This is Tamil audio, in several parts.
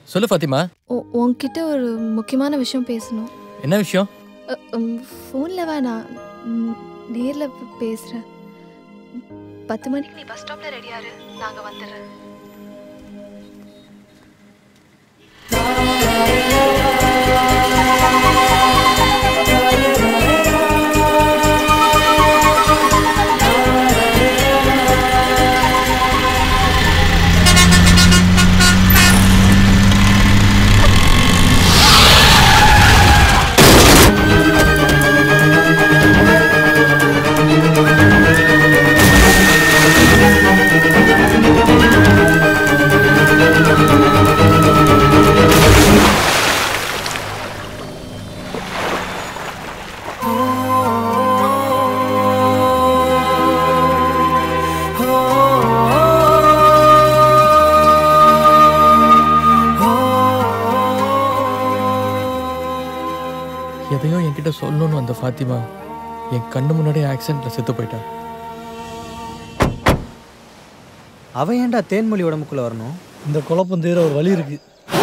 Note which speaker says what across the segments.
Speaker 1: சொல்லு ஃபாத்திமா
Speaker 2: உ- உன்கிட்ட ஒரு முக்கியமான விஷயம் பேசணும்
Speaker 1: என்ன விஷயம்
Speaker 2: ஃபோனில் வேணாம் நேரில் பேசுகிறேன் பத்து மணிக்கு நீ பஸ் ஸ்டாப்பில் ரெடியாரு நாங்கள் வந்துடுறேன்
Speaker 1: எதையோ என்கிட்ட சொல்லணும்னு வந்த ஃபாத்திமா என் கண்ணு முன்னாடியே ஆக்சிடென்ட்ல செத்து போயிட்டா
Speaker 3: அவன் ஏன்டா தேன்மொழி உடம்புக்குள்ள வரணும்
Speaker 4: இந்த குழப்பம் தீர ஒரு வழி இருக்கு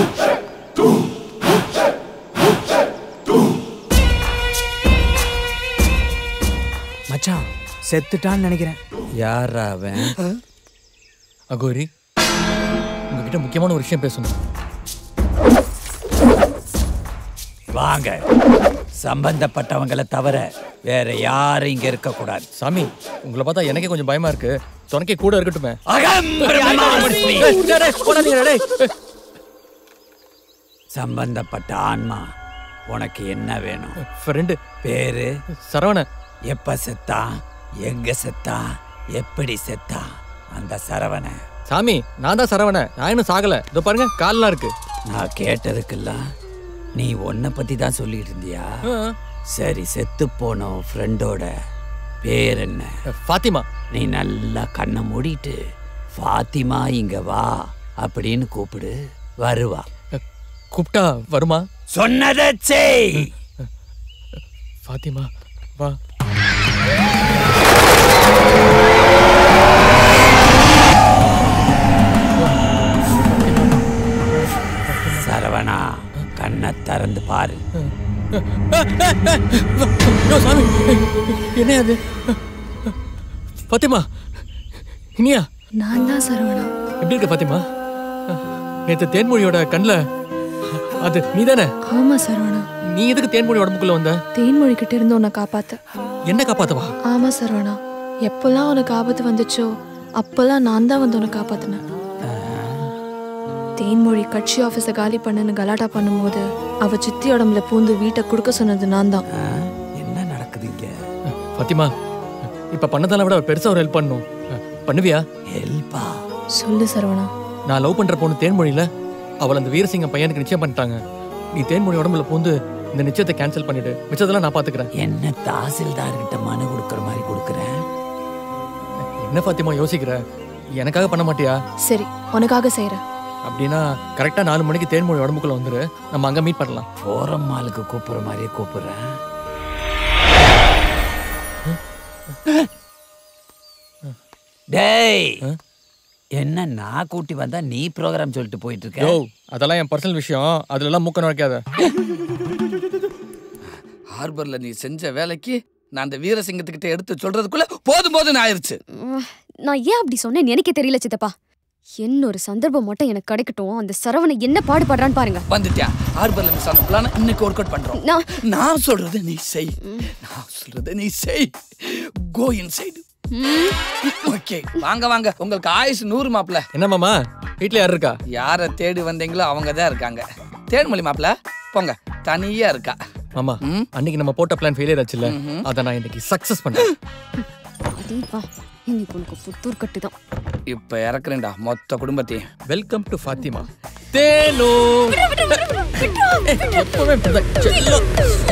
Speaker 3: மச்சான் செத்துட்டான்னு நினைக்கிறேன்
Speaker 5: யார் அவன்
Speaker 1: அகோரி உங்ககிட்ட முக்கியமான ஒரு விஷயம் பேசணும்
Speaker 5: வாங்க சம்பந்தப்பட்டவங்களை தவிர வேற யாரும் இங்க இருக்க கூடாது
Speaker 1: சாமி உங்களை பார்த்தா எனக்கே கொஞ்சம் பயமா இருக்கு துணைக்கே கூட இருக்கட்டுமே
Speaker 5: அகம் பிரம்மாஸ்மி.
Speaker 1: ஏய், டேய், டேய், போடாதீங்கடா, டேய். ஏய்,
Speaker 5: சம்பந்தப்பட்ட ஆன்மா உனக்கு என்ன வேணும்
Speaker 1: ஃப்ரெண்டு
Speaker 5: பேரு
Speaker 1: சரவணன்
Speaker 5: எப்ப செத்தான் எங்க செத்தான் எப்படி செத்தான் அந்த சரவண
Speaker 1: சாமி நான் தான் சரவணன் நான் இன்னும் சாகல இதோ பாருங்க கால்லாம் இருக்கு
Speaker 5: நான் கேட்டதுக்கெல்லாம் நீ உன்னை பத்தி தான் சொல்லிட்டு இருந்தியா
Speaker 1: ஆ,
Speaker 5: சரி செத்து போன ஃப்ரெண்டோட பேர் என்ன
Speaker 1: ஃபாத்திமா
Speaker 5: நீ நல்லா கண்ணை மூடிட்டு ஃபாத்திமா இங்க வா அப்படின்னு கூப்பிடு வருவா
Speaker 1: கூப்பிட்டா வருமா
Speaker 5: சொன்னதை செய்
Speaker 1: ஃபாத்திமா வா
Speaker 5: சரவணா கண்ணை திறந்து பாரு
Speaker 1: ஐயோ, சாமி என்ன அது ஃபாத்திமா இனியா
Speaker 2: நான் தான் சரவணா
Speaker 1: எப்படி இருக்க ஃபாத்திமா நேத்து தேன்மொழியோட கண்ணில் அது நீ தானே
Speaker 2: ஆமா சரவணா
Speaker 1: நீ எதுக்கு தேன்மொழி உடம்புக்குள்ள வந்த
Speaker 2: தேன்மொழி கிட்ட இருந்து உன்னை காப்பாத்த
Speaker 1: என்ன காப்பாத்தவா
Speaker 2: ஆமா சரவணா எப்பெல்லாம் உனக்கு ஆபத்து வந்துச்சோ அப்பெல்லாம் நான் தான் வந்து உன்னை காப்பாத்தினேன் தேன்மொழி கட்சி ஆஃபீஸை காலி பண்ணுன்னு கலாட்டா பண்ணும்போது அவ சித்தி உடம்புல பூந்து வீட்டை கொடுக்க சொன்னது நான் தான்
Speaker 5: ஆ, என்ன நடக்குது இங்க
Speaker 1: ஃபாத்திமா இப்ப பண்ணதெல்லாம் விட பெருசா ஒரு ஹெல்ப் பண்ணும் பண்ணுவியா
Speaker 5: ஹெல்ப்பா
Speaker 2: சொல்லு சரவணா
Speaker 1: நான் லவ் பண்ற பொண்ணு தேன்மொழியில அவள் அந்த வீரசிங்கம் பையனுக்கு நிச்சயம் பண்ணிட்டாங்க நீ தேன்மொழி உடம்புல பூந்து இந்த நிச்சயத்தை கேன்சல் பண்ணிட்டு மிச்சதெல்லாம் நான் பாத்துக்கிறேன்
Speaker 5: என்ன தாசில்தார் கிட்ட மனு கொடுக்கற மாதிரி கொடுக்கறேன்
Speaker 1: என்ன ஃபாத்திமா யோசிக்கிற எனக்காக பண்ண மாட்டியா
Speaker 2: சரி உனக்காக செய்யறேன்
Speaker 1: அப்படின்னா கரெக்டா நாலு மணிக்கு தேன்மொழி உடம்புக்குள்ள வந்துரு நம்ம அங்க மீட் பண்ணலாம்
Speaker 5: போறம் மாலுக்கு கூப்பிடுற மாதிரியே கூப்பிடுறேன் டேய் என்ன நான் கூட்டி வந்தா நீ ப்ரோக்ராம் சொல்லிட்டு போயிட்டு இருக்க
Speaker 1: யோ அதெல்லாம் என் பர்சனல் விஷயம் அதுல எல்லாம் மூக்க நுழைக்காத
Speaker 6: ஹார்பர்ல நீ செஞ்ச வேலைக்கு நான் அந்த வீரசிங்கத்துக்கிட்ட எடுத்து சொல்றதுக்குள்ள போதும் போதும் ஆயிருச்சு
Speaker 7: உம், நான் ஏன் அப்படி சொன்னேன்னு எனக்கே தெரியல சித்தப்பா இன்னொரு சந்தர்ப்பம் மட்டும் எனக்கு கிடைக்கட்டும் அந்த சரவணை என்ன பாடுபடுறான்னு பாருங்க
Speaker 6: வந்துட்டியா ஹார்பர்ல மிஸ் ஆன பிளான இன்னைக்கு ஒர்க் அவுட் பண்றோம்
Speaker 7: நான்
Speaker 6: நான் சொல்றது நீ செய் நான் சொல்றது நீ செய் கோ இன்சைடு ஓகே வாங்க வாங்க உங்களுக்கு ஆயுஸ் நூறு மாப்ள
Speaker 1: என்ன மாமா வீட்ல யார் இருக்கா
Speaker 6: யாரை தேடி வந்தீங்களோ அவங்க தான் இருக்காங்க தேன்மொழி மாப்ள போங்க தனியா இருக்கா
Speaker 1: மாமா
Speaker 6: ம்?
Speaker 1: அன்னைக்கு நம்ம போட்ட பிளான் ஃபெயிலியர் ஆச்சுல்ல
Speaker 6: ம்ஹும்.
Speaker 1: அதை நான் இன்னைக்கு சக்சஸ் பண்றேன்
Speaker 7: அதேப்பா இன்னைக்கு உனக்கு புத்தூர் கட்டு தான்
Speaker 6: இப்ப இறக்குறேன்டா மொத்த குடும்பத்தையும்
Speaker 1: வெல்கம் டு ஃபாத்திமா தேனு எப்பவுமே இப்படிதான். செல்லம்.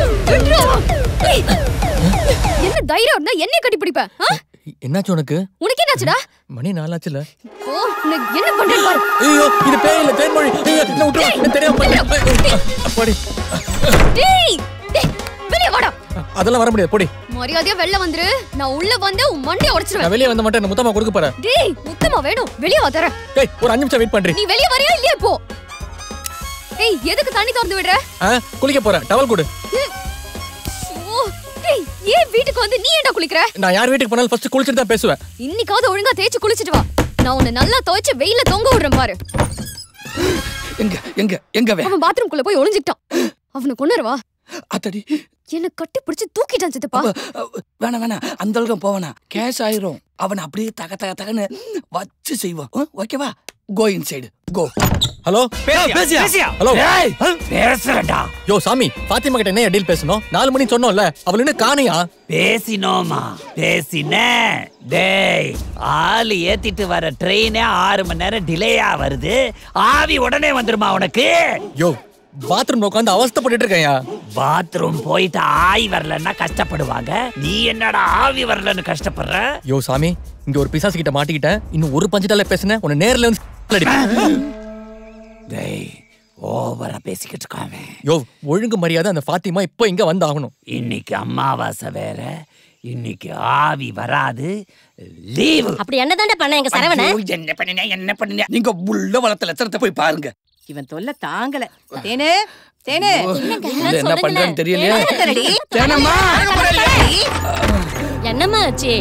Speaker 7: என்ன தைரியம் இருந்தா என்னைய கட்டி பிடிப்ப ஆ?
Speaker 1: என்னாச்சு உனக்கு
Speaker 7: உனக்கு என்னாச்சுடா
Speaker 1: மணி நாளாச்சுல
Speaker 7: ஓ நான் என்ன பண்றேன் பாரு
Speaker 1: ஐயோ இது பேய் இல்ல தேன்மொழி ஐயோ என்ன விட்டுரு எனக்கு தெரியாம பண்ணேன். அப்பாடி
Speaker 7: டேய் டேய் வெளிய வாடா
Speaker 1: அதெல்லாம் வர முடியாது போடி
Speaker 7: மரியாதையா வெளில வந்துரு நான் உள்ள வந்து உன் மண்டைய
Speaker 1: நான்
Speaker 7: உடைச்சிருவேன்
Speaker 1: வெளியே வந்த மாட்டேன் முத்தமா கொடுக்க போறேன்
Speaker 7: டேய் முத்தமா வேணும் வெளிய வா தரேன்
Speaker 1: டேய் ஒரு அஞ்சு நிமிஷம் வெயிட் பண்றேன்
Speaker 7: நீ வெளிய வரியா இல்லையா இப்போ ஏய் எதுக்கு தண்ணி திறந்து விடுற
Speaker 1: ஆ குளிக்க போறேன் டவல் கொடு
Speaker 7: ஓ ஏய் ஏன் வீட்டுக்கு வந்து நீ ஏன்டா குளிக்கிற
Speaker 1: நான் யார் வீட்டுக்கு போனாலும் ஃபர்ஸ்ட் குளிச்சுட்டு தான் பேசுவேன்
Speaker 7: இன்னைக்காவது ஒழுங்கா தேய்ச்சு குளிச்சிட்டு வா நான் உன்னை நல்லா துவைச்சு வெயில தொங்க விடுறேன் பாரு
Speaker 6: எங்க எங்க எங்க வே
Speaker 7: அவன் பாத்ரூம்குள்ள போய் ஒளிஞ்சிட்டான் அவனை கொண்டுரு வா
Speaker 6: அத்தடி
Speaker 7: என்ன கட்டி பிடிச்சு தூக்கிட்டான் சித்தப்பா
Speaker 6: வேணாம் வேணாம் அந்த அளவுக்கு போவனா கேஷ் ஆயிரும் அவன் அப்படியே தக தக தகன்னு வச்சு செய்வான் ஓகேவா go inside go
Speaker 1: hello
Speaker 5: பேசியா
Speaker 1: ஹலோ
Speaker 5: ஏய், பேசுறடா
Speaker 1: யோ சாமி பாத்திமா கிட்ட என்ன டீல் பேசணும் நாலு மணி சொன்னோம்ல அவள் இன்னும் காணியா
Speaker 5: பேசினோமா பேசினே டேய் ஆளு ஏத்திட்டு வர ட்ரெயினே ஆறு மணி நேரம் டிலேயா வருது ஆவி உடனே வந்துருமா உனக்கு
Speaker 1: யோ பாத்ரூம்ல உட்காந்து அவஸ்தைப்பட்டுட்டு இருக்கேன்யா
Speaker 5: பாத்ரூம் போயிட்டு ஆய் வரலன்னா கஷ்டப்படுவாங்க நீ என்னடா ஆவி வரலன்னு கஷ்டப்படுற
Speaker 1: யோ சாமி இங்க ஒரு பிசாசு கிட்ட மாட்டிக்கிட்டேன் இன்னும் ஒரு பஞ்சத்தால பேசுனேன் உன்னை நேர்ல வந்து அடிப்பேன்.
Speaker 5: டேய் ஓவரா பேசிக்கிட்டு இருக்காங்க
Speaker 1: யோ ஒழுங்கு மரியாதை அந்த ஃபாத்திமா இப்போ இங்க வந்து ஆகணும்
Speaker 5: இன்னைக்கு அமாவாசை வேற இன்னைக்கு ஆவி வராது லீவு
Speaker 8: அப்படி என்னதான்டா பண்ண எங்க சரவண
Speaker 6: ஐயோ, என்ன பண்ணினா என்ன பண்ணினா நீங்க புள்ள வளர்த்த லட்சணத்தை போய் பாருங்க
Speaker 9: இவன் தொல்லை தாங்கல தேனு தேனு
Speaker 6: இல்ல, என்ன பண்றேன்னு தெரியலையே
Speaker 9: என்னடி?
Speaker 6: தேனம்மா
Speaker 8: என்னம்மா ஆச்சு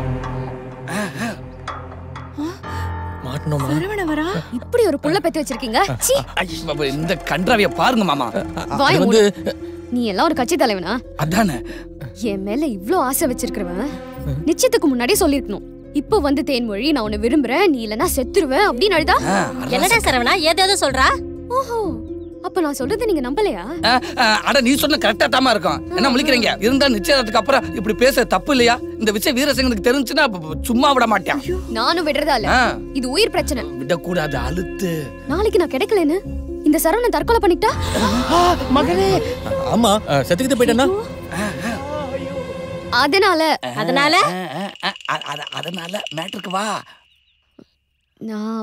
Speaker 1: மாட்டணுமா
Speaker 9: சரவண வரா
Speaker 7: இப்படி ஒரு புள்ள பெத்து வச்சிருக்கீங்க சீ
Speaker 6: ஐயோ, இந்த கன்றாவிய பாருங்க மாமா
Speaker 7: வாய
Speaker 1: அது வந்து
Speaker 7: நீ எல்லாம் ஒரு கட்சி தலைவனா
Speaker 6: அதானே
Speaker 7: என் மேல இவ்ளோ ஆசை வச்சிருக்கிறவன் நிச்சயத்துக்கு முன்னாடியே சொல்லிருக்கணும் இப்போ வந்து தேன்மொழி நான் உன்னை விரும்புறேன் நீ இல்லனா செத்துருவேன் அப்படின்னு அழுதா
Speaker 6: ஆ,
Speaker 8: என்னடா சரவணா ஏதாவது சொல்றா
Speaker 7: ஓஹோ அப்ப நான் சொல்றது நீங்க நம்பலையா
Speaker 6: ஆ, ஆ, அட நீ சொன்ன கரெக்டா தாமா இருக்கும் என்ன முழிக்கிறீங்க இருந்தா நிச்சயத்துக்கு அப்புறம் இப்படி பேச தப்பு இல்லையா இந்த விஷயம் வீரசிங்கனுக்கு தெரிஞ்சுன்னா அப்ப சும்மா விட மாட்டான்
Speaker 7: நானும் விடுறதா இல்ல
Speaker 6: ஆ,
Speaker 7: இது உயிர் பிரச்சனை
Speaker 6: விடக்கூடாது அழுத்து
Speaker 7: நாளைக்கு நான் கிடைக்கலன்னு இந்த சரவணன் தற்கொலை பண்ணிட்டா
Speaker 1: ஆமா அஹ், செத்துக்கிட்டு போயிட்டேன்னா
Speaker 7: அதனால
Speaker 8: அதனால
Speaker 6: ஆ, ஆ, ஆ, அ- அத- அதனால மேட்ருக்கு வா
Speaker 7: நான்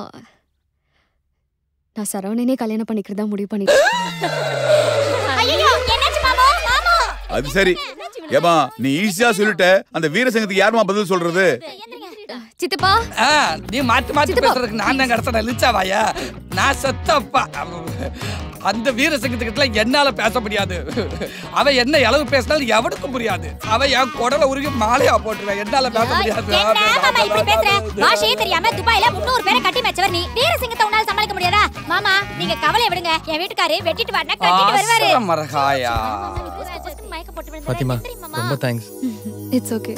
Speaker 7: நான் சரவணனே கல்யாணம் பண்ணிக்கிறதா முடிவு பண்ணிட்டேன்
Speaker 10: அது சரி ஏமா நீ ஈஸியா சொல்லிட்ட அந்த வீரசங்கத்துக்கு யாருமா பதில் சொல்றது
Speaker 7: சித்தப்பா
Speaker 6: ஆ, நீ மாத்தி மாத்தி
Speaker 7: சித்தப்பா.
Speaker 6: பேசுறதுக்கு நான் தான் கிடைச்சேன் லிச்சாவாயா நான் செத்தப்பா அந்த வீரசிங்கத்துக்கிட்ட என்னால பேச முடியாது அவ என்ன அளவு பேசினாலும் எவனுக்கும் புரியாது அவ என் குடல உருகி மாலையா போட்டுருவேன் என்னால பேச முடியாது
Speaker 8: பாஷையே தெரியாம துபாயில முன்னூறு பேரை கட்டி மேச்சவர் நீ வீரசிங்கத்தை உன்னால சமாளிக்க முடியாதா மாமா நீங்க கவலை விடுங்க என் வீட்டுக்காரு வெட்டிட்டு வரனா கட்டிட்டு வருவாரு
Speaker 6: ஆசர மரகாயா
Speaker 8: மயக்க போட்டு விழுந்தாரு.
Speaker 1: பாத்திமா
Speaker 8: தெரியுமாம்மா?
Speaker 1: ரொம்ப தேங்க்ஸ்
Speaker 2: இட்ஸ் ஓகே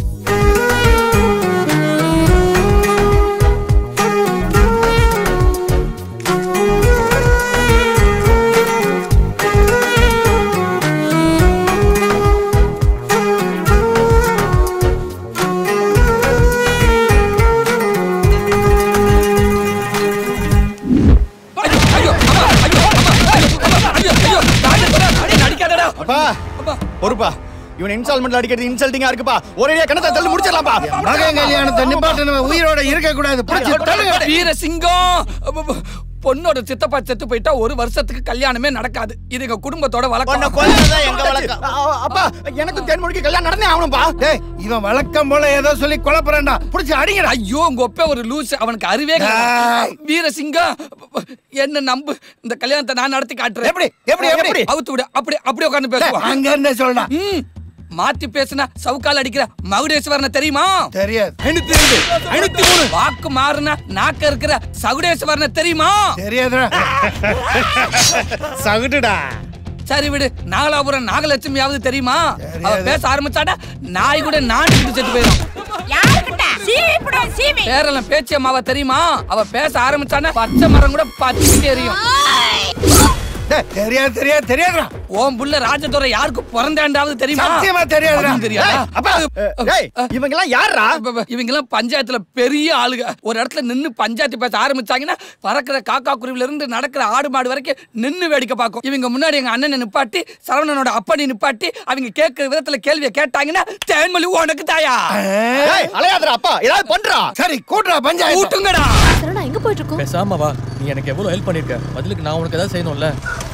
Speaker 6: ஐயோ, ஐயோ, அம்மா, ஐயோ, அம்மா, ஐயோ, அம்மா, ஐயோ, ஐயோ, நான் சொல்றேன், அடே, நடிக்காதடா.
Speaker 11: அப்பா பொறுப்பா இவன் இன்ஸ்டால்மெண்ட்ல அடிக்கிறது இன்சல்ட்டிங்கா இருக்குப்பா ஒரேடியா கணத்தை தள்ளி முடிச்சிடலாம்ப்பா
Speaker 12: மகன் கல்யாணத்தை நிப்பாட்டின உயிரோட இருக்க கூடாது புடிச்சு தள்ளுங்க.
Speaker 6: வீரசிங்கம் அப்ப, பொண்ணோட சித்தப்பா செத்து போயிட்டா ஒரு வருஷத்துக்கு கல்யாணமே நடக்காது இது எங்க குடும்பத்தோட
Speaker 12: பொண்ணை
Speaker 6: வழக்கம்
Speaker 12: கொல்றதுதான் எங்க வழக்கம்
Speaker 11: அப்பா எனக்கும் தேன்மொழிக்கு கல்யாணம் நடந்தே ஆகணும்பா
Speaker 12: டேய் இவன் வழக்கம் போல ஏதோ சொல்லி குழப்பறான்டா புடிச்சு அடிங்கடா
Speaker 6: ஐயோ உங்க ஒப்ப ஒரு லூஸ் அவனுக்கு அறிவே கிடையாது. வீரசிங்கம் என்ன நம்பு இந்த கல்யாணத்தை நான் நடத்தி காட்டுறேன்
Speaker 12: எப்படி எப்படி எப்படி
Speaker 6: அவுத்து விடு அப்படி அப்படி உட்கார்ந்து பேசுவான்
Speaker 12: அங்க இருந்தே சொல்லடா
Speaker 6: ம், மாத்தி பேசுனா சவுக்கால் அடிக்கிற மகுடேஸ்வரனை தெரியுமா
Speaker 12: தெரியாது
Speaker 6: ஐநூத்தி ரெண்டு ஐநூத்தி மூணு வாக்கு மாறுனா நாக்க இருக்கிற சகுடேஸ்வரனை தெரியுமா
Speaker 12: தெரியாதுடா சகுட்டுடா
Speaker 6: சரி விடு நாகலாபுரம் நாகலட்சுமியாவது தெரியுமா அவ பேச ஆரம்பிச்சாடா நாய் கூட நான் செத்து போயிடும்
Speaker 9: யாருக்கிட்ட சீப்புடா சீமி
Speaker 6: பேரெல்லாம் பேச்சு அம்மாவ தெரியுமா அவ பேச ஆரம்பிச்சானா பச்சை மரம் கூட பச்சை எரியும்
Speaker 12: டேய், தெரியாது தெரியாது தெரியாதுடா
Speaker 6: ஓம் புள்ள ராஜதுரை யாருக்கு பிறந்தாண்டாவது தெரியுமா
Speaker 12: சத்தியமா தெரியாதுடா.
Speaker 6: அதுவும் தெரியாதா
Speaker 12: டேய், அப்பா,
Speaker 11: டேய் இவங்க எல்லாம் யாரா
Speaker 6: இவங்க எல்லாம் பஞ்சாயத்துல பெரிய ஆளுங்க ஒரு இடத்துல நின்னு பஞ்சாயத்து பேச ஆரம்பிச்சாங்கன்னா பறக்கிற காக்கா குருவில இருந்து நடக்கிற ஆடு மாடு வரைக்கும் நின்னு வேடிக்கை பார்க்கும் இவங்க முன்னாடி எங்க அண்ணனை நிப்பாட்டி சரவணனோட அப்பனை நிப்பாட்டி அவங்க கேட்கிற விதத்துல கேள்வியை கேட்டாங்கன்னா தேன்மொழி உனக்கு தாயா
Speaker 11: டேய் அலையாதடா அப்பா ஏதாவது பண்றா
Speaker 12: சரி கூட்டுறா பஞ்சாயத்து
Speaker 6: கூட்டுங்கடா
Speaker 2: சரவணா எங்க போயிட்டு இருக்கோம்
Speaker 1: பேசாம வா நீ எனக்கு எவ்வளவு ஹெல்ப் பண்ணிருக்க பதிலுக்கு நான் உனக்கு ஏதாவது செய்யணும்ல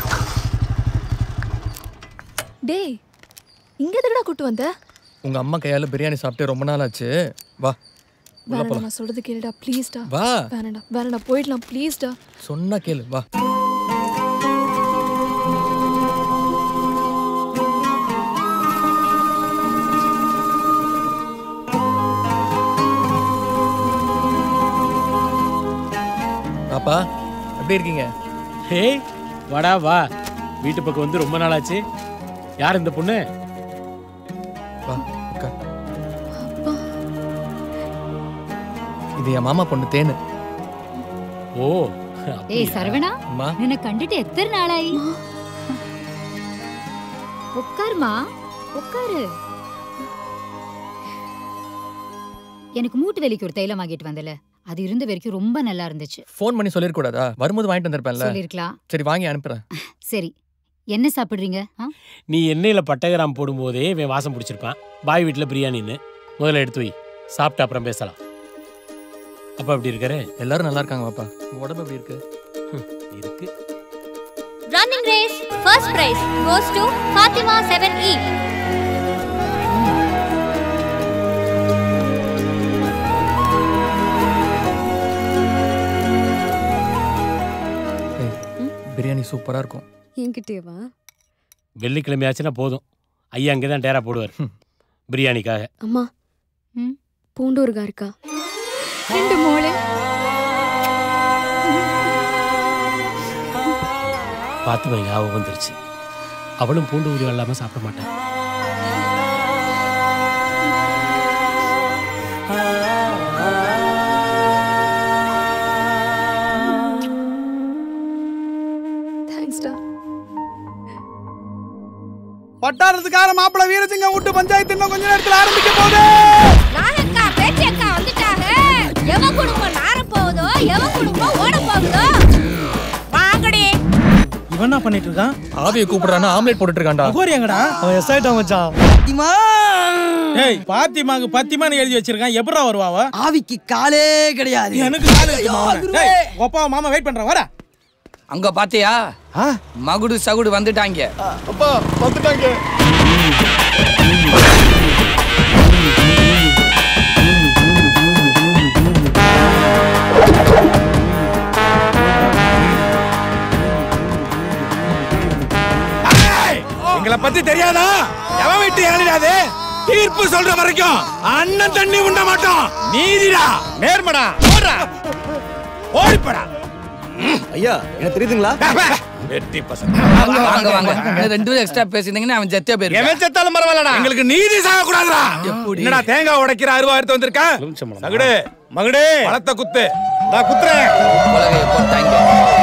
Speaker 2: டேய் இங்க எதுக்குடா கூட்டு வந்த
Speaker 1: உங்க அம்மா கையால பிரியாணி சாப்பிட்டு ரொம்ப நாள் ஆச்சு வா உள்ள
Speaker 2: வேணாடா
Speaker 1: போலாம்
Speaker 2: நான் சொல்றது கேளுடா ப்ளீஸ்டா
Speaker 1: வா
Speaker 2: வேணாடா வேணாடா போயிடலாம் ப்ளீஸ்டா
Speaker 1: சொன்னா கேளு வா பாப்பா எப்படி இருக்கீங்க
Speaker 13: ஹே வாடா வா வீட்டு பக்கம் வந்து ரொம்ப நாள் ஆச்சு யார் இந்த பொண்ணு
Speaker 1: வா உட்கார் இது என் மாமா பொண்ணு தேனு
Speaker 13: ஓ
Speaker 14: ஏய் சரவணா
Speaker 1: அம்மா
Speaker 14: நின்னை கண்டுட்டு எத்தனை நாளாயி உட்காருமா உட்காரு எனக்கு மூட்டு வலிக்கு ஒரு தைலம் வாங்கிட்டு வந்தல அது இருந்த வரைக்கும் ரொம்ப நல்லா இருந்துச்சு
Speaker 1: ஃபோன் பண்ணி சொல்லிருக்கூடாதா வரும்போது வாங்கிட்டு வந்திருப்பேன்ல
Speaker 14: சொல்லிருக்கலாம்
Speaker 1: சரி வாங்கி அனுப்புறேன்
Speaker 14: சரி என்ன சாப்பிடுறீங்க ஆ?
Speaker 13: நீ எண்ணெயில் பட்டகிராம் போடும்போதே இவன் வாசம் பிடிச்சிருப்பான் பாய் வீட்டில் பிரியாணின்னு முதல்ல எடுத்து வை சாப்பிட்டு அப்புறம் பேசலாம் அப்பா எப்படி இருக்காரு
Speaker 1: எல்லாரும் நல்லா இருக்காங்க பாப்பா உங்க உடம்பு எப்படி இருக்கு
Speaker 13: இருக்கு
Speaker 8: Running race, first prize goes to Fatima 7E.
Speaker 1: ஏய், பிரியாணி சூப்பரா இருக்கும்
Speaker 7: என்கிட்டேவா
Speaker 13: வெள்ளிக்கிழமை ஆச்சுன்னா போதும் ஐயா அங்கே தான் டேரா போடுவார் பிரியாணிக்காக
Speaker 7: அம்மா பூண்டு ஊறுகாய் இருக்கா ரெண்டு மோளே
Speaker 13: பார்த்து ஞாபகம் வந்துருச்சு அவளும் பூண்டு ஊறுகாய் இல்லாமல் சாப்பிட மாட்டான்
Speaker 7: தேங்க்ஸ்டா
Speaker 6: பட்டாரத்துக்கார மாப்பிள வீரசிங்கம் விட்டு பஞ்சாயத்து இன்னும் கொஞ்ச நேரத்துல ஆரம்பிக்க போகுது
Speaker 8: நாகக்கா பேச்சக்கா வந்துட்டாங்க எவன் குடும்பம் நார போகுதோ எவன் குடும்பம் ஓட போகுதோ வாங்கடி
Speaker 4: இவன் என்ன பண்ணிட்டு இருக்கான்
Speaker 1: ஆவியை கூப்பிடுறானா ஆம்லெட் போட்டுட்டு இருக்கான்டா
Speaker 4: கோரி எங்கடா அவன் எஸ் ஆயிட்டான் மச்சான்
Speaker 15: ஏய் பாத்திமாக்கு பத்திமான்னு எழுதி வச்சிருக்கான் எப்படா வருவா அவ
Speaker 6: ஆவிக்கு காலே கிடையாது
Speaker 15: எனக்கு கால் இருக்குமா அவன? டேய், அப்பா மாமா வெயிட் பண்றேன் வாடா
Speaker 6: அங்க பாத்தியா மகுடு சகுடு வந்துட்டாங்க
Speaker 11: அப்பா வந்துட்டாங்க
Speaker 16: எங்களை பத்தி தெரியாதா எவன் விட்டு இறங்கிடாது தீர்ப்பு சொல்ற வரைக்கும் அண்ணன் தண்ணி உண்ட மாட்டோம் நீதிடா
Speaker 11: நேர்மடா
Speaker 16: ஓடுறா ஓடிப்படா
Speaker 11: ஐயா எனக்கு தெரியுதுங்களா
Speaker 16: வெட்டி பசங்க
Speaker 6: வாங்க வாங்க வாங்க இன்னும் ரெண்டு பேரும் எக்ஸ்ட்ரா பேசியிருந்தீங்கன்னா அவன் ஜெத்தியா போயிருக்கான்
Speaker 11: எவன் செத்தாலும் பரவாயில்லடா
Speaker 16: எங்களுக்கு நீதி சாக கூடாதுடா
Speaker 6: எப்படி?
Speaker 16: என்னடா தேங்காய் உடைக்கிற அருவா எடுத்து வந்திருக்க சகுடு
Speaker 11: மகுடே
Speaker 16: பழத்தை குத்து
Speaker 11: நான் குத்துறேன்
Speaker 6: உலகைய போட்டாங்க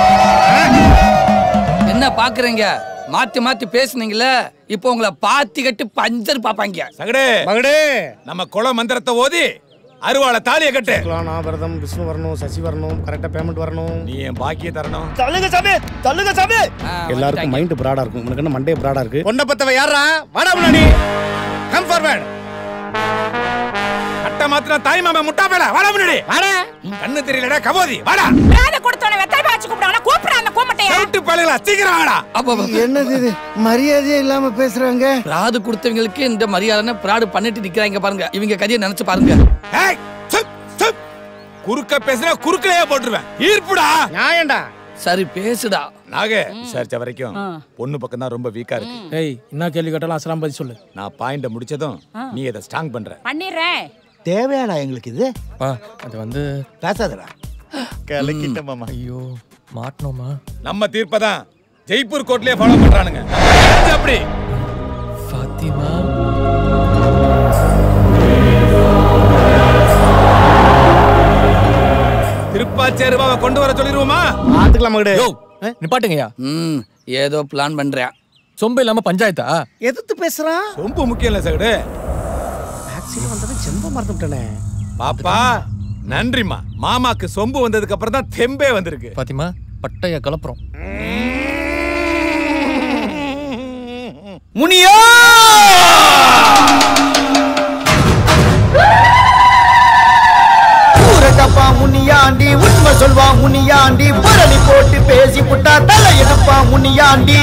Speaker 6: என்ன பாக்குறீங்க மாத்தி மாத்தி பேசுனீங்கல்ல இப்போ உங்களை பாத்தி கட்டி பஞ்சர் பாப்பாங்க
Speaker 16: சகுடு
Speaker 11: மகுடே
Speaker 16: நம்ம குல மந்திரத்தை ஓதி அருவாளை தாலியை கட்டு
Speaker 11: நான் விரதம் விஷ்ணு வரணும் சசி வரணும் கரெக்டா பேமெண்ட் வரணும்
Speaker 16: நீ என் பாக்கிய தரணும்
Speaker 11: தள்ளுங்க சாமி தள்ளுங்க சாமி எல்லாருக்கும் மைண்ட் பிராடா இருக்கும் உனக்கு என்ன மண்டே பிராடா இருக்கு பொண்ணை பத்தவ யாரா வாடா முன்னாடி கம் ஃபார்வர்ட்
Speaker 16: அட்டை மாத்திர தாய் மாமா முட்டா பேல வாடா முன்னாடி
Speaker 9: வாடா
Speaker 16: கண்ணு தெரியலடா கபோதி வாடா
Speaker 9: பிராத கொடுத்தவன வெத்தாய் பாச்சு கூப்பிடாங்களா கூப்பிடா அந்த கூமட்டைய
Speaker 16: விட்டு பழகல சீக்கிரம் வாடா
Speaker 12: என்னது இது மரியாதையே இல்லாம பேசுறாங்க
Speaker 6: பிராடு கொடுத்தவங்களுக்கு இந்த மரியாதை பிராடு பண்ணிட்டு நிக்கிறாங்க பாருங்க இவங்க கதையை நினைச்சு பாருங்க
Speaker 16: ஏய், சுப், சுப். குறுக்க பேசுனா குறுக்கலையே போட்டுருவேன் ஈர்ப்புடா
Speaker 11: நியாயம்டா
Speaker 6: சரி பேசுடா
Speaker 16: நாக விசாரிச்ச வரைக்கும் பொண்ணு பக்கம் தான் ரொம்ப வீக்கா இருக்கு
Speaker 15: ஏய் என்ன கேள்வி கேட்டாலும் அசலாம் பதில் சொல்லு
Speaker 16: நான் பாயிண்ட முடிச்சதும் நீ அதை ஸ்ட்ராங் பண்ற
Speaker 9: பண்ணிடுறேன்
Speaker 12: தேவையாடா எங்களுக்கு இது
Speaker 1: பா அது வந்து
Speaker 12: பேசாதடா
Speaker 11: கலக்கிட்ட மாமா
Speaker 1: ஐயோ மாட்டணுமா
Speaker 16: நம்ம தீர்ப்பதான் ஜெய்ப்பூர் கோர்ட்லயே ஃபாலோ பண்றானுங்க அது அப்படி
Speaker 1: ஃபாத்திமா
Speaker 16: திருப்பாச்சேருவாவை கொண்டு வர சொல்லிருவோமா
Speaker 11: ஆத்துக்கலாம் மகுடே
Speaker 1: யோ நிப்பாட்டுங்கய்யா
Speaker 6: ம் ஏதோ பிளான் பண்றேன்
Speaker 1: சொம்பு இல்லாம பஞ்சாயத்தா
Speaker 12: எதிர்த்து பேசுறான்
Speaker 16: ரொம்ப முக்கியம் இல்ல சகடு
Speaker 11: டாக்ஸில வந்தது செம்ப மறந்துட்டேனே
Speaker 16: பாப்பா நன்றிம்மா மாமாக்கு சொம்பு வந்ததுக்கு அப்புறம் தான் தெம்பே வந்திருக்கு
Speaker 1: பாத்திமா பட்டைய கலப்புறோம்
Speaker 6: முனியா
Speaker 12: ஊரக்கப்பா முனியாண்டி உண்மை சொல்வா முனியாண்டி புரளி போட்டு பேசி புட்டா தலை எடுப்பா முனியாண்டி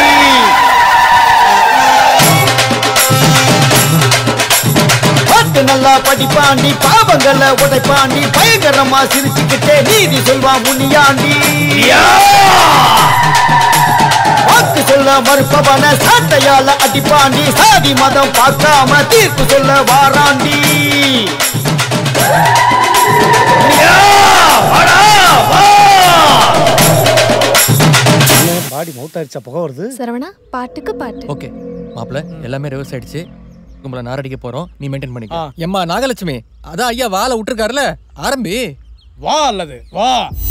Speaker 12: பாட்டு நல்லா படிப்பாண்டி பாவங்களை உடைப்பாண்டி பயங்கரமா சிரிச்சுக்கிட்டே நீதி சொல்வா முனியாண்டி வாக்கு சொல்ல மறுப்பவன சாட்டையால அடிப்பாண்டி சாதி மதம் பார்க்காம தீர்ப்பு சொல்ல வாராண்டி முனியா, வாடா, வா.
Speaker 11: அவுட் ஆயிடுச்சா புகை வருது
Speaker 2: சரவணா பாட்டுக்கு பாட்டு
Speaker 1: ஓகே மாப்பிள்ள எல்லாமே ரிவர்ஸ் ஆயிடுச்சு உங்களை நாரடிக்க போறோம் நீ மெயின்டைன் பண்ணிக்க எம்மா நாகலட்சுமி அதான் ஐயா வாழை விட்டுருக்காருல ஆரம்பி
Speaker 15: வா அல்லது வா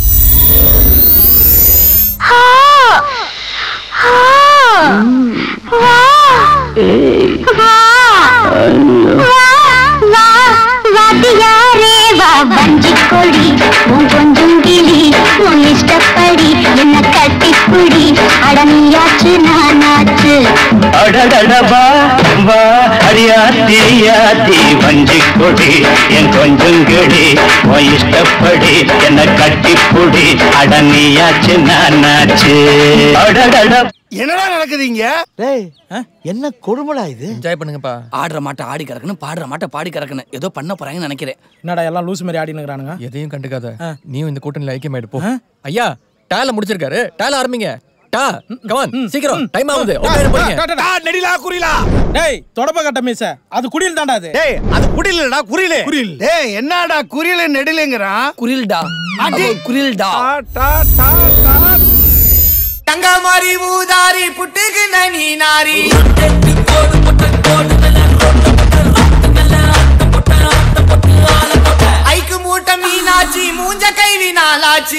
Speaker 17: வாத்தியாரே வா வஞ்சிக் கொடி உன் கொஞ்சம் கிளி உன் இஷ்டப்படி என்ன கட்டிப்புடி அடனியாச்சு நானாச்சு
Speaker 12: அடடடபா வா அடியாத்தி யாத்தி வஞ்சி கொடி என் கொஞ்சம் கிளி உன் இஷ்டப்படி என்ன கட்டிப்புடி அடனியாச்சு நானாச்சு அடடட
Speaker 11: என்னடா நடக்குது இங்க
Speaker 6: டேய் என்ன கொடுமடா இது
Speaker 1: என்ஜாய் பண்ணுங்கப்பா
Speaker 6: ஆடுற மாட்டை ஆடி கறக்கணும் பாடுற மாட்டை பாடி கறக்கணும் ஏதோ பண்ண போறாங்கன்னு நினைக்கிறேன்
Speaker 15: என்னடா எல்லாம் லூஸ் மாதிரி ஆடினுக்குறானுங்க
Speaker 1: எதையும் கண்டுக்காத நீயும் இந்த கூட்டணியில் ஐக்கியமாயிட்டு போ ஐயா டால முடிச்சிருக்காரு டால ஆரம்பிங்க டா கமான் சீக்கிரம் டைம் ஆகுது உட்காரு போறீங்க
Speaker 15: நெடிலா குறிலா டேய் தொடப்ப கட்ட மீச அது குடியில் தான்டா அது
Speaker 11: டேய் அது குடிலடா குறியில
Speaker 15: குறில்.
Speaker 11: டேய் என்னடா குறியில நெடிலுங்கறான்
Speaker 6: குரில்டா
Speaker 11: அடி.
Speaker 6: குரில்டா
Speaker 18: தங்க மாதிரி ஊதாரி புட்டுக்கு நனி நாரி ஐக்கு மூட்டை மீனாச்சி மூஞ்ச கைவி நாளாச்சி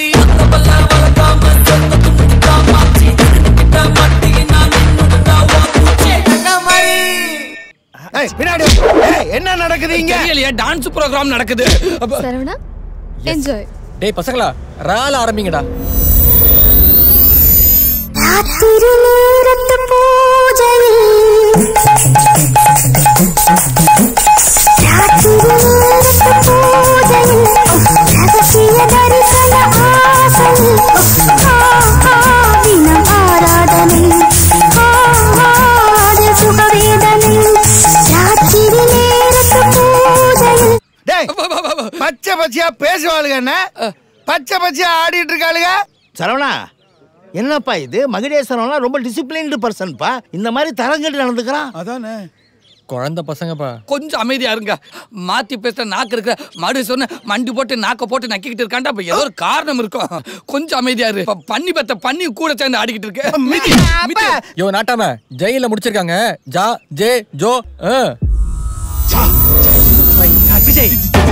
Speaker 18: தங்க மாதிரி
Speaker 11: ஏய் பின்னாடி ஏய் என்ன நடக்குது இங்க
Speaker 6: தெரியலையா டான்ஸ் ப்ரோகிராம் நடக்குது அப்ப-
Speaker 2: சரவணா என்ஜாய்
Speaker 1: டேய் பசங்களா ரால ஆரம்பிங்கடா
Speaker 17: ராத்திரி நேரத்து பூஜையில் ராத்திரி நேரத்து பூஜையில் ரகசிய தரிசன ஆசையில் ஆ, ஆ, தினம் ஆராதனை ஆ, ஆ, அது சுகவேதனை ராத்திரி நேரத்து பூஜையில்
Speaker 11: டேய் பச்சை பச்சையா பேசுவாளுங்க என்ன பச்சை பச்சையா ஆடிட்டு இருக்காளுங்க
Speaker 5: சரவணா என்னப்பா இது மகிழேஸ்வரம்லாம் ரொம்ப டிசிப்ளின்டு பர்சன்ப்பா இந்த மாதிரி தரங்கட்டு நடந்துக்கிறான்
Speaker 10: அதானே
Speaker 1: குழந்தை பசங்கப்பா
Speaker 6: கொஞ்சம் அமைதியா இருங்க மாத்தி பேசுற நாக்கு இருக்கிற மறு சொன்ன மண்டி போட்டு நாக்க போட்டு நக்கிக்கிட்டு இருக்காண்டா அப்ப ஏதோ ஒரு காரணம் இருக்கும் கொஞ்சம் அமைதியா இரு இப்ப பண்ணி பெத்த பண்ணி கூட சேர்ந்து ஆடிக்கிட்டு இருக்கு மிதி, மிதி.
Speaker 1: யோ நாட்டாம ஜெயில முடிச்சிருக்காங்க ஜா ஜே ஜோ ஆ.
Speaker 11: Vijay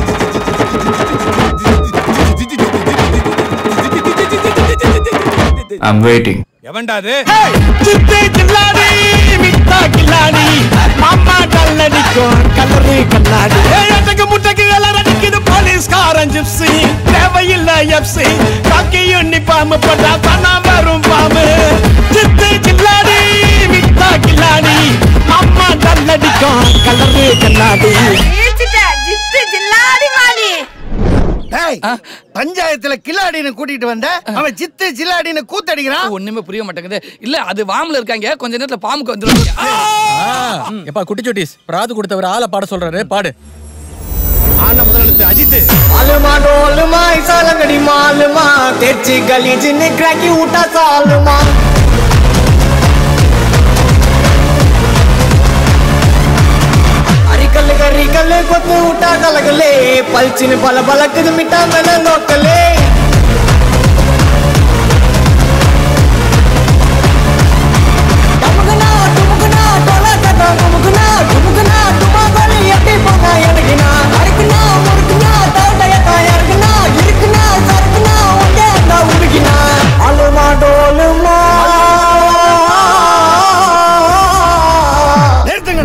Speaker 19: I'm waiting.
Speaker 16: எவன்டா அது
Speaker 12: சித்து கில்லாடி மிட்டா கில்லாடி மாமா கல்லடிக்கும் கலரு கண்ணாடி ஏழட்டுக்கு முட்டைக்கு கலர் அடிக்குது போலீஸ்காரன் ஜிப்ஸி தேவையில்லை எப்சி காக்கி யூனிஃபார்ம் போட்டா தானா வரும் பாம்பு சித்து கில்லாடி மிட்டா கில்லாடி மாமா கல்லடிக்கும் கலரு கண்ணாடி
Speaker 18: ஜித்து ஜில்லாடி மாலி
Speaker 11: டேய் பஞ்சாயத்துல கில்லாடின்னு கூட்டிட்டு வந்த அவன் சித்து சில்லாடின்னு கூத்தடிக்கிறான்
Speaker 6: ஒண்ணுமே புரிய மாட்டேங்குது இல்ல அது வாம்ல இருக்காங்க கொஞ்ச நேரத்துல பாம்புக்கு வந்துடும்
Speaker 1: ஆ, எப்பா குட்டிச்சோட்டிஸ் பிராது கொடுத்தவர் ஆளை பாட சொல்றாரு பாடு
Speaker 11: ஆன முதலெழுத்து அஜித்
Speaker 12: मालूमा डोलमा ऐसा लंगड़ी मालूमा तेची गली जिन्ने क्रैकी उठा सालमा అరికల్ గరికల్ కొత్త ఉటా కలగలే పల్చిన బల బలకది మిఠా మెల లోకలే